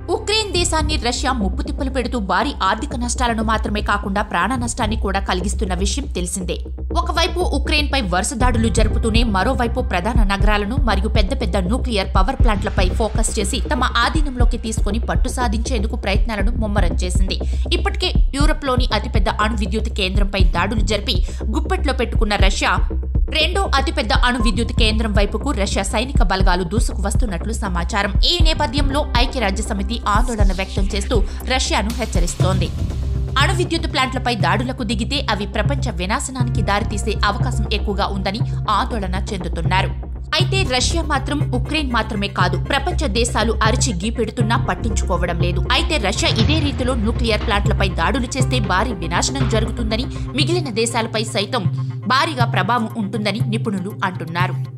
Ukraine దేశాన్ని Russia ముప్పు తిప్పలు పెడుతూ భారీ ఆర్థిక నష్టాలను మాత్రమే కాకుండా ప్రాణ నష్టాన్ని కూడా కలిగిస్తున్న విషయం తెలిసిందే ఒకవైపు ఉక్రెయిన్ పై వరుస దాడులు జరుపుతూనే మరోవైపు ప్రధాన నగరాలను మరియు పెద్ద పెద్ద న్యూక్లియర్ పవర్ ప్లాంట్లపై ఫోకస్ చేసి తమ ఆధీనంలోకి తీసుకొని పట్టు సాధించేందుకు ప్రయత్నాలను ముమ్మరం చేసింది ఇప్పటికే యూరప్లోని అతిపెద్ద అణు విద్యుత్ కేంద్రంపై దాడులు జరిపి గుప్పెట్లో పెట్టుకున్న రష్యా రెండో అతిపెద్ద అణు విద్యుత్ కేంద్రం వైపుకు రష్యా సైనిక బలగాలు దూసుకు వస్తున్నట్లు సమాచారం ఈ నేపథ్యంలో ఐక్యరాజ్య సమితి ఆందోళన వ్యక్తం చేస్తూ రష్యాను హెచ్చరిస్తోంది అణు విద్యుత్ ప్లాంట్లపై దాడులకు దిగితే అవి ప్రపంచ వినాశనానికి దారితీసే అవకాశం ఎక్కువగా ఉందని ఆందోళన చెందుతున్నారు అయితే రష్యా మాత్రం ఉక్రెయిన్ మాత్రమే కాదు ప్రపంచ దేశాలు అరిచి గీపెడుతున్నా పట్టించుకోవడం లేదు అయితే రష్యా ఇదే రీతిలో న్యూక్లియర్ ప్లాంట్లపై దాడులు చేస్తే భారీ వినాశనం జరుగుతుందని మిగిలిన దేశాలపై సైతం భారీగా ప్రభావం ఉంటుందని నిపుణులు అంటున్నారు